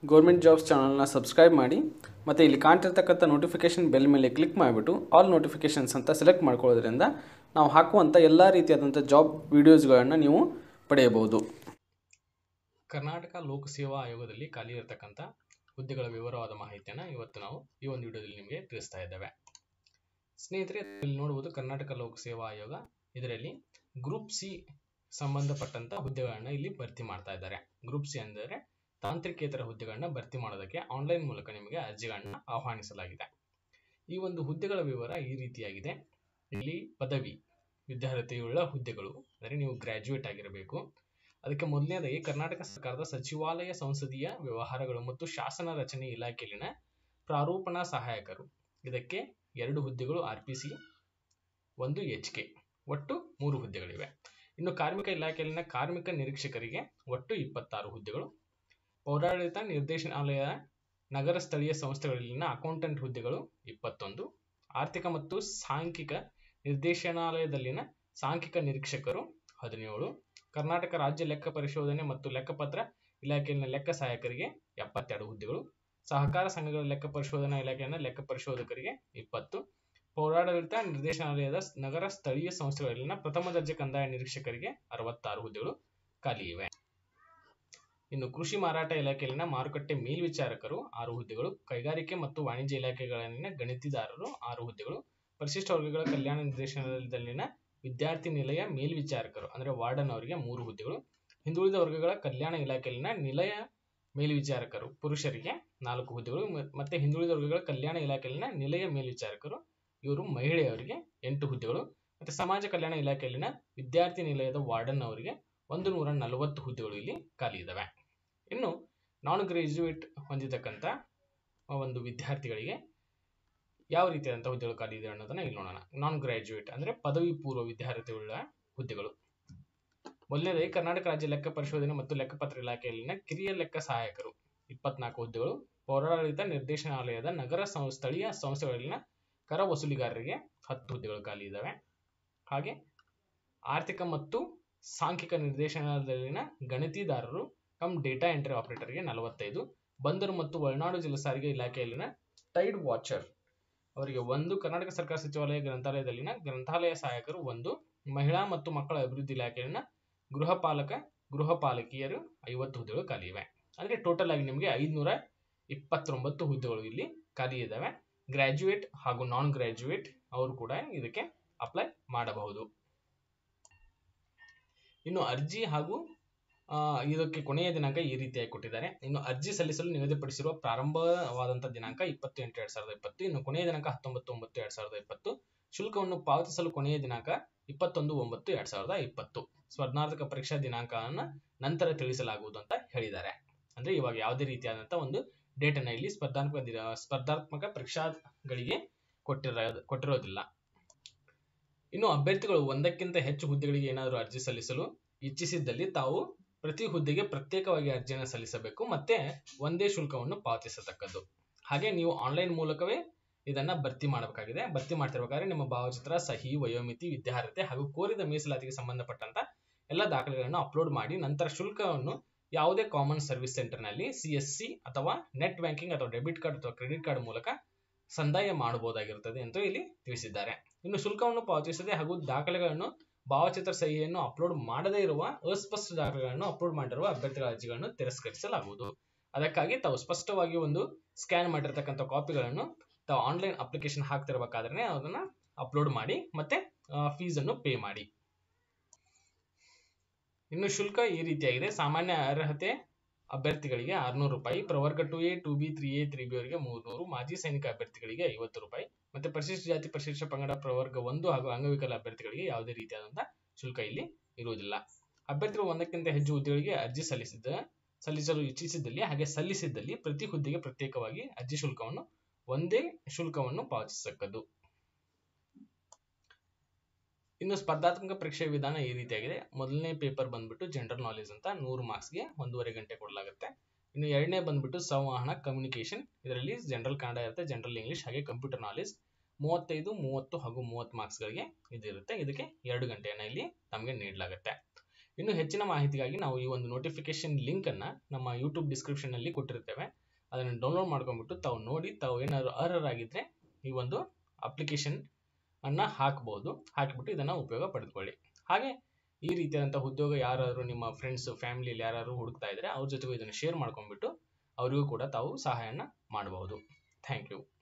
government jobs ಚಾನಲ್ನ subscribe ಮಾಡಿ ಮತ್ತು ಇಲ್ಲಿ ಕಾಣ್ತಿರ್ತಕ್ಕಂಥ ನೋಟಿಫಿಕೇಷನ್ ಬೆಲ್ ಮೇಲೆ ಕ್ಲಿಕ್ ಮಾಡಿಬಿಟ್ಟು ಆಲ್ ನೋಟಿಫಿಕೇಷನ್ಸ್ ಅಂತ ಸೆಲೆಕ್ಟ್ ಮಾಡ್ಕೊಳ್ಳೋದ್ರಿಂದ ನಾವು ಹಾಕುವಂಥ ಎಲ್ಲ ರೀತಿಯಾದಂಥ ಜಾಬ್ ವೀಡಿಯೋಸ್ಗಳನ್ನು ನೀವು ಪಡೆಯಬಹುದು ಕರ್ನಾಟಕ ಲೋಕಸೇವಾ ಆಯೋಗದಲ್ಲಿ ಖಾಲಿ ಇರತಕ್ಕಂಥ ಹುದ್ದೆಗಳ ವಿವರವಾದ ಮಾಹಿತಿಯನ್ನು ಇವತ್ತು ನಾವು ಈ ಒಂದು ವಿಡಿಯೋದಲ್ಲಿ ನಿಮಗೆ ತಿಳಿಸ್ತಾ ಇದ್ದೇವೆ ಸ್ನೇಹಿತರೆ ಇಲ್ಲಿ ನೋಡುವುದು ಕರ್ನಾಟಕ ಲೋಕಸೇವಾ ಆಯೋಗ ಇದರಲ್ಲಿ ಗ್ರೂಪ್ ಸಿ ಸಂಬಂಧಪಟ್ಟಂತ ಹುದ್ದೆಗಳನ್ನ ಇಲ್ಲಿ ಭರ್ತಿ ಮಾಡ್ತಾ ಇದ್ದಾರೆ ಗ್ರೂಪ್ ಸಿ ಅಂದರೆ ತಾಂತ್ರಿಕೇತರ ಹುದ್ದೆಗಳನ್ನ ಭರ್ತಿ ಮಾಡೋದಕ್ಕೆ ಆನ್ಲೈನ್ ಮೂಲಕ ನಿಮಗೆ ಅರ್ಜಿಗಳನ್ನ ಆಹ್ವಾನಿಸಲಾಗಿದೆ ಈ ಒಂದು ಹುದ್ದೆಗಳ ವಿವರ ಈ ರೀತಿಯಾಗಿದೆ ಇಲ್ಲಿ ಪದವಿ ವಿದ್ಯಾರ್ಹತೆಯುಳ್ಳ ಹುದ್ದೆಗಳು ಅಂದರೆ ನೀವು ಗ್ರಾಜ್ಯುಯೇಟ್ ಆಗಿರಬೇಕು ಅದಕ್ಕೆ ಮೊದಲನೇದಾಗಿ ಕರ್ನಾಟಕ ಸರ್ಕಾರದ ಸಚಿವಾಲಯ ಸಂಸದೀಯ ವ್ಯವಹಾರಗಳು ಮತ್ತು ಶಾಸನ ರಚನೆ ಇಲಾಖೆಯಲ್ಲಿನ ಪ್ರಾರೂಪಣಾ ಸಹಾಯಕರು ಇದಕ್ಕೆ ಎರಡು ಹುದ್ದೆಗಳು ಆರ್ ಪಿ ಸಿ ಒಂದು ಎಚ್ ಕೆ ಒಟ್ಟು ಮೂರು ಹುದ್ದೆಗಳಿವೆ ಇನ್ನು ಕಾರ್ಮಿಕ ಇಲಾಖೆಯಲ್ಲಿನ ಕಾರ್ಮಿಕ ನಿರೀಕ್ಷಕರಿಗೆ ಒಟ್ಟು ಇಪ್ಪತ್ತಾರು ಹುದ್ದೆಗಳು ಪೌರಾಡಳಿತ ನಿರ್ದೇಶನಾಲಯ ನಗರ ಸ್ಥಳೀಯ ಸಂಸ್ಥೆಗಳಲ್ಲಿನ ಅಕೌಂಟೆಂಟ್ ಹುದ್ದೆಗಳು ಇಪ್ಪತ್ತೊಂದು ಆರ್ಥಿಕ ಮತ್ತು ಸಾಂಖ್ಯಿಕ ನಿರ್ದೇಶನಾಲಯದಲ್ಲಿನ ಸಾಂಖ್ಯಿಕ ನಿರೀಕ್ಷಕರು ಹದಿನೇಳು ಕರ್ನಾಟಕ ರಾಜ್ಯ ಲೆಕ್ಕ ಪರಿಶೋಧನೆ ಮತ್ತು ಲೆಕ್ಕಪತ್ರ ಇಲಾಖೆಯಲ್ಲಿನ ಲೆಕ್ಕ ಸಹಾಯಕರಿಗೆ ಎಪ್ಪತ್ತೆರಡು ಹುದ್ದೆಗಳು ಸಹಕಾರ ಸಂಘಗಳ ಲೆಕ್ಕ ಪರಿಶೋಧನಾ ಇಲಾಖೆಯ ಲೆಕ್ಕ ಪರಿಶೋಧಕರಿಗೆ ಇಪ್ಪತ್ತು ಪೌರಾಡಳಿತ ನಿರ್ದೇಶನಾಲಯದ ನಗರ ಸ್ಥಳೀಯ ಸಂಸ್ಥೆಗಳಲ್ಲಿನ ಪ್ರಥಮ ದರ್ಜೆ ಕಂದಾಯ ನಿರೀಕ್ಷಕರಿಗೆ ಅರವತ್ತಾರು ಹುದ್ದೆಗಳು ಖಾಲಿ ಇವೆ ಇನ್ನು ಕೃಷಿ ಮಾರಾಟ ಇಲಾಖೆಯಲ್ಲಿನ ಮಾರುಕಟ್ಟೆ ಮೇಲ್ವಿಚಾರಕರು ಆರು ಹುದ್ದೆಗಳು ಕೈಗಾರಿಕೆ ಮತ್ತು ವಾಣಿಜ್ಯ ಇಲಾಖೆಗಳಲ್ಲಿನ ಗಣಿತಿದಾರರು ಆರು ಹುದ್ದೆಗಳು ಪರಿಶಿಷ್ಟ ವರ್ಗಗಳ ಕಲ್ಯಾಣ ನಿರ್ದೇಶನಾಲಯದಲ್ಲಿನ ವಿದ್ಯಾರ್ಥಿ ನಿಲಯ ಮೇಲ್ವಿಚಾರಕರು ಅಂದರೆ ವಾರ್ಡನ್ ಅವರಿಗೆ ಮೂರು ಹುದ್ದೆಗಳು ಹಿಂದುಳಿದ ವರ್ಗಗಳ ಕಲ್ಯಾಣ ಇಲಾಖೆಯಲ್ಲಿನ ನಿಲಯ ಮೇಲ್ವಿಚಾರಕರು ಪುರುಷರಿಗೆ ನಾಲ್ಕು ಹುದ್ದೆಗಳು ಮತ್ತೆ ಹಿಂದುಳಿದ ವರ್ಗಗಳ ಕಲ್ಯಾಣ ಇಲಾಖೆಯಲ್ಲಿನ ನಿಲಯ ಮೇಲ್ವಿಚಾರಕರು ಇವರು ಮಹಿಳೆಯರಿಗೆ ಎಂಟು ಹುದ್ದೆಗಳು ಮತ್ತೆ ಸಮಾಜ ಕಲ್ಯಾಣ ಇಲಾಖೆಯಲ್ಲಿನ ವಿದ್ಯಾರ್ಥಿ ನಿಲಯದ ವಾರ್ಡನ್ ಅವರಿಗೆ ಒಂದು ನೂರ ನಲವತ್ತು ಹುದ್ದೆಗಳು ಇಲ್ಲಿ ಖಾಲಿ ಇದ್ದಾವೆ ಇನ್ನು ನಾನ್ ಗ್ರಾಜ್ಯುಯೇಟ್ ಹೊಂದಿರತಕ್ಕಂಥ ಒಂದು ವಿದ್ಯಾರ್ಥಿಗಳಿಗೆ ಯಾವ ರೀತಿಯಾದಂಥ ಹುದ್ದೆಗಳು ಖಾಲಿ ಇದೆ ಅನ್ನೋದನ್ನ ಇಲ್ಲಿ ನೋಡೋಣ ನಾನ್ ಗ್ರಾಜ್ಯುಯೇಟ್ ಅಂದ್ರೆ ಪದವಿ ಪೂರ್ವ ವಿದ್ಯಾರ್ಥಿಗಳ ಹುದ್ದೆಗಳು ಮೊದಲನೇದಾಗಿ ಕರ್ನಾಟಕ ರಾಜ್ಯ ಲೆಕ್ಕ ಪರಿಶೋಧನೆ ಮತ್ತು ಲೆಕ್ಕಪತ್ರ ಇಲಾಖೆಯಲ್ಲಿನ ಕಿರಿಯ ಲೆಕ್ಕ ಸಹಾಯಕರು ಇಪ್ಪತ್ನಾಲ್ಕು ಹುದ್ದೆಗಳು ಪೌರಾಡಳಿತ ನಿರ್ದೇಶನಾಲಯದ ನಗರ ಸ್ಥಳೀಯ ಸಂಸ್ಥೆಗಳಲ್ಲಿನ ಕರ ವಸೂಲಿಗಾರರಿಗೆ ಹತ್ತು ಹುದ್ದೆಗಳು ಖಾಲಿ ಇದ್ದಾವೆ ಹಾಗೆ ಆರ್ಥಿಕ ಮತ್ತು ಸಾಂಖ್ಯಿಕ ನಿರ್ದೇಶನಾಲಯದಲ್ಲಿನ ಗಣಿತಿದಾರರು ಕಮ್ ಡೇಟಾ ಎಂಟ್ರಿ ಆಪರೇಟರ್ಗೆ ನಲವತ್ತೈದು ಬಂದರು ಮತ್ತು ಒಳನಾಡು ಜಲಸಾರಿಗೆ ಇಲಾಖೆಯಲ್ಲಿನ ಟೈಡ್ ವಾಚರ್ ಅವರಿಗೆ ಒಂದು ಕರ್ನಾಟಕ ಸರ್ಕಾರ ಸಚಿವಾಲಯ ಗ್ರಂಥಾಲಯದಲ್ಲಿನ ಗ್ರಂಥಾಲಯ ಸಹಾಯಕರು ಒಂದು ಮಹಿಳಾ ಮತ್ತು ಮಕ್ಕಳ ಅಭಿವೃದ್ಧಿ ಇಲಾಖೆಯಲ್ಲಿನ ಗೃಹ ಪಾಲಕ ಗೃಹ ಪಾಲಕಿಯರು ಐವತ್ತು ಹುದ್ದೆಗಳು ಖಾಲಿ ಇವೆ ಅಂದ್ರೆ ಟೋಟಲ್ ಆಗಿ ನಿಮಗೆ ಐದುನೂರ ಇಪ್ಪತ್ತೊಂಬತ್ತು ಹುದ್ದೆಗಳು ಇಲ್ಲಿ ಖಾಲಿ ಇದ್ದಾವೆ ಗ್ರಾಜ್ಯುಯೇಟ್ ಹಾಗೂ ನಾನ್ ಗ್ರಾಜ್ಯುಯೇಟ್ ಅವರು ಕೂಡ ಇದಕ್ಕೆ ಅಪ್ಲೈ ಮಾಡಬಹುದು ಇನ್ನು ಅರ್ಜಿ ಹಾಗೂ ಇದಕ್ಕೆ ಕೊನೆಯ ದಿನಾಂಕ ಈ ರೀತಿಯಾಗಿ ಕೊಟ್ಟಿದ್ದಾರೆ ಇನ್ನು ಅರ್ಜಿ ಸಲ್ಲಿಸಲು ನಿಗದಿಪಡಿಸಿರುವ ಪ್ರಾರಂಭವಾದಂತಹ ದಿನಾಂಕ ಇಪ್ಪತ್ತು ಎಂಟು ಎರಡ್ ಸಾವಿರದ ಇಪ್ಪತ್ತು ಇನ್ನು ಕೊನೆಯ ದಿನಾಂಕ ಹತ್ತೊಂಬತ್ತು ಒಂಬತ್ತು ಎರಡ್ ಸಾವಿರದ ಇಪ್ಪತ್ತು ಶುಲ್ಕವನ್ನು ಪಾವತಿಸಲು ಕೊನೆಯ ದಿನಾಂಕ ಇಪ್ಪತ್ತೊಂದು ಒಂಬತ್ತು ಎರಡ್ ಸಾವಿರದ ಇಪ್ಪತ್ತು ಸ್ಪರ್ಧಾತ್ಮಕ ಪರೀಕ್ಷಾ ದಿನಾಂಕವನ್ನ ನಂತರ ತಿಳಿಸಲಾಗುವುದು ಅಂತ ಹೇಳಿದ್ದಾರೆ ಅಂದ್ರೆ ಇವಾಗ ಯಾವುದೇ ರೀತಿಯಾದಂತಹ ಒಂದು ಡೇಟ್ ಅನ್ನ ಇಲ್ಲಿ ಸ್ಪರ್ಧಾತ್ಮಕ ಸ್ಪರ್ಧಾತ್ಮಕ ಪರೀಕ್ಷಾಗಳಿಗೆ ಕೊಟ್ಟಿರೋ ಕೊಟ್ಟಿರೋದಿಲ್ಲ ಇನ್ನು ಅಭ್ಯರ್ಥಿಗಳು ಒಂದಕ್ಕಿಂತ ಹೆಚ್ಚು ಹುದ್ದೆಗಳಿಗೆ ಏನಾದರೂ ಅರ್ಜಿ ಸಲ್ಲಿಸಲು ಇಚ್ಛಿಸಿದ್ದಲ್ಲಿ ತಾವು ಪ್ರತಿ ಹುದ್ದೆಗೆ ಪ್ರತ್ಯೇಕವಾಗಿ ಅರ್ಜಿಯನ್ನು ಸಲ್ಲಿಸಬೇಕು ಮತ್ತೆ ಒಂದೇ ಶುಲ್ಕವನ್ನು ಪಾವತಿಸತಕ್ಕದ್ದು ಹಾಗೆ ನೀವು ಆನ್ಲೈನ್ ಮೂಲಕವೇ ಇದನ್ನ ಭರ್ತಿ ಮಾಡಬೇಕಾಗಿದೆ ಭರ್ತಿ ಮಾಡ್ತಿರ್ಬೇಕಾದ್ರೆ ನಿಮ್ಮ ಭಾವಚಿತ್ರ ಸಹಿ ವಯೋಮಿತಿ ವಿದ್ಯಾರ್ಹತೆ ಹಾಗೂ ಕೋರಿದ ಮೀಸಲಾತಿಗೆ ಸಂಬಂಧಪಟ್ಟಂತ ಎಲ್ಲ ದಾಖಲೆಗಳನ್ನು ಅಪ್ಲೋಡ್ ಮಾಡಿ ನಂತರ ಶುಲ್ಕವನ್ನು ಯಾವುದೇ ಕಾಮನ್ ಸರ್ವಿಸ್ ಸೆಂಟರ್ನಲ್ಲಿ ಸಿ ಎಸ್ ಸಿ ಅಥವಾ ನೆಟ್ ಬ್ಯಾಂಕಿಂಗ್ ಅಥವಾ ಡೆಬಿಟ್ ಕಾರ್ಡ್ ಅಥವಾ ಕ್ರೆಡಿಟ್ ಕಾರ್ಡ್ ಮೂಲಕ ಸಂದಾಯ ಮಾಡಬಹುದಾಗಿರುತ್ತದೆ ಎಂದು ಇಲ್ಲಿ ತಿಳಿಸಿದ್ದಾರೆ ಇನ್ನು ಶುಲ್ಕವನ್ನು ಪಾವತಿಸದೆ ಹಾಗೂ ದಾಖಲೆಗಳನ್ನು ಭಾವಚಿತ್ರ ಸಹಿಯನ್ನು ಅಪ್ಲೋಡ್ ಮಾಡದೇ ಇರುವ ಅಸ್ಪಷ್ಟ ದಾಖಲೆಗಳನ್ನು ಅಪ್ಲೋಡ್ ಮಾಡಿರುವ ಅಭ್ಯರ್ಥಿಗಳ ಅರ್ಜಿಗಳನ್ನು ತಿರಸ್ಕರಿಸಲಾಗುವುದು ಅದಕ್ಕಾಗಿ ತಾವು ಸ್ಪಷ್ಟವಾಗಿ ಒಂದು ಸ್ಕ್ಯಾನ್ ಮಾಡಿರ್ತಕ್ಕಂಥ ಕಾಪಿಗಳನ್ನು ತಾವು ಆನ್ಲೈನ್ ಅಪ್ಲಿಕೇಶನ್ ಹಾಕ್ತಿರ್ಬೇಕಾದ್ರೆ ಅದನ್ನ ಅಪ್ಲೋಡ್ ಮಾಡಿ ಮತ್ತೆ ಫೀಸ್ ಅನ್ನು ಪೇ ಮಾಡಿ ಇನ್ನು ಶುಲ್ಕ ಈ ರೀತಿಯಾಗಿದೆ ಸಾಮಾನ್ಯ ಅರ್ಹತೆ ಅಭ್ಯರ್ಥಿಗಳಿಗೆ ಆರ್ನೂರು ರೂಪಾಯಿ ಪ್ರವರ್ಗ two A two B three A three B ಅವರಿಗೆ ಮೂರ್ನೂರು ಮಾಜಿ ಸೈನಿಕ ಅಭ್ಯರ್ಥಿಗಳಿಗೆ ಐವತ್ತು ರೂಪಾಯಿ ಮತ್ತೆ ಪರಿಶಿಷ್ಟ ಜಾತಿ ಪರಿಶಿಷ್ಟ ಪಂಗಡ ಪ್ರವರ್ಗ ಒಂದು ಹಾಗೂ ಅಂಗವಿಕಲ ಅಭ್ಯರ್ಥಿಗಳಿಗೆ ಯಾವುದೇ ರೀತಿಯಾದಂತಹ ಶುಲ್ಕ ಇಲ್ಲಿ ಇರುವುದಿಲ್ಲ ಅಭ್ಯರ್ಥಿಗಳು ಒಂದಕ್ಕಿಂತ ಹೆಚ್ಚು ಹುದ್ದೆಗಳಿಗೆ ಅರ್ಜಿ ಸಲ್ಲಿಸಿದ ಸಲ್ಲಿಸಲು ಇಚ್ಛಿಸಿದ್ದಲ್ಲಿ ಹಾಗೆ ಸಲ್ಲಿಸಿದ್ದಲ್ಲಿ ಪ್ರತಿ ಹುದ್ದೆಗೆ ಪ್ರತ್ಯೇಕವಾಗಿ ಅರ್ಜಿ ಶುಲ್ಕವನ್ನು ಒಂದೇ ಶುಲ್ಕವನ್ನು ಪಾವತಿಸತಕ್ಕದ್ದು ಇನ್ನು ಸ್ಪರ್ಧಾತ್ಮಕ ಪರೀಕ್ಷೆ ವಿಧಾನ ಈ ರೀತಿಯಾಗಿದೆ ಮೊದಲನೇ ಪೇಪರ್ ಬಂದ್ಬಿಟ್ಟು ಜನರಲ್ ನಾಲೆಜ್ ಅಂತ ನೂರು ಮಾರ್ಕ್ಸ್ಗೆ ಒಂದೂವರೆ ಗಂಟೆ ಕೊಡಲಾಗುತ್ತೆ ಇನ್ನು ಎರಡನೇ ಬಂದ್ಬಿಟ್ಟು ಸಂವಹನ ಕಮ್ಯುನಿಕೇಶನ್ ಇದರಲ್ಲಿ ಜನರಲ್ ಕನ್ನಡ ಇರುತ್ತೆ ಜನರಲ್ ಇಂಗ್ಲಿಷ್ ಹಾಗೆ ಕಂಪ್ಯೂಟರ್ ನಾಲೆಜ್ ಮೂವತ್ತೈದು ಮೂವತ್ತು ಹಾಗೂ ಮೂವತ್ತು ಮಾರ್ಕ್ಸ್ಗಳಿಗೆ ಇದಿರುತ್ತೆ ಇದಕ್ಕೆ ಎರಡು ಗಂಟೆಯನ್ನು ಇಲ್ಲಿ ನಮಗೆ ನೀಡಲಾಗುತ್ತೆ ಇನ್ನು ಹೆಚ್ಚಿನ ಮಾಹಿತಿಗಾಗಿ ನಾವು ಈ ಒಂದು ನೋಟಿಫಿಕೇಶನ್ ಲಿಂಕ್ ಅನ್ನ ನಮ್ಮ ಯೂಟ್ಯೂಬ್ ಡಿಸ್ಕ್ರಿಪ್ಷನ್ ಅಲ್ಲಿ ಕೊಟ್ಟಿರ್ತೇವೆ ಅದನ್ನು ಡೌನ್ಲೋಡ್ ಮಾಡ್ಕೊಂಡ್ಬಿಟ್ಟು ತಾವು ನೋಡಿ ತಾವು ಏನಾದ್ರು ಅರ್ಹರಾಗಿದ್ರೆ ಈ ಒಂದು ಅಪ್ಲಿಕೇಶನ್ ಅನ್ನ ಹಾಕಬಹುದು ಹಾಕಿಬಿಟ್ಟು ಇದನ್ನ ಉಪಯೋಗ ಪಡೆದುಕೊಳ್ಳಿ ಹಾಗೆ ಈ ರೀತಿಯಾದಂತಹ ಉದ್ಯೋಗ ಯಾರಾದರೂ ನಿಮ್ಮ ಫ್ರೆಂಡ್ಸ್ ಫ್ಯಾಮಿಲಿಯಲ್ಲಿ ಯಾರು ಹುಡುಕ್ತಾ ಇದ್ರೆ ಅವ್ರ ಜೊತೆಗೂ ಇದನ್ನು ಶೇರ್ ಮಾಡ್ಕೊಂಡ್ಬಿಟ್ಟು ಅವರಿಗೂ ಕೂಡ ತಾವು ಸಹಾಯನ ಮಾಡಬಹುದು ಥ್ಯಾಂಕ್ ಯು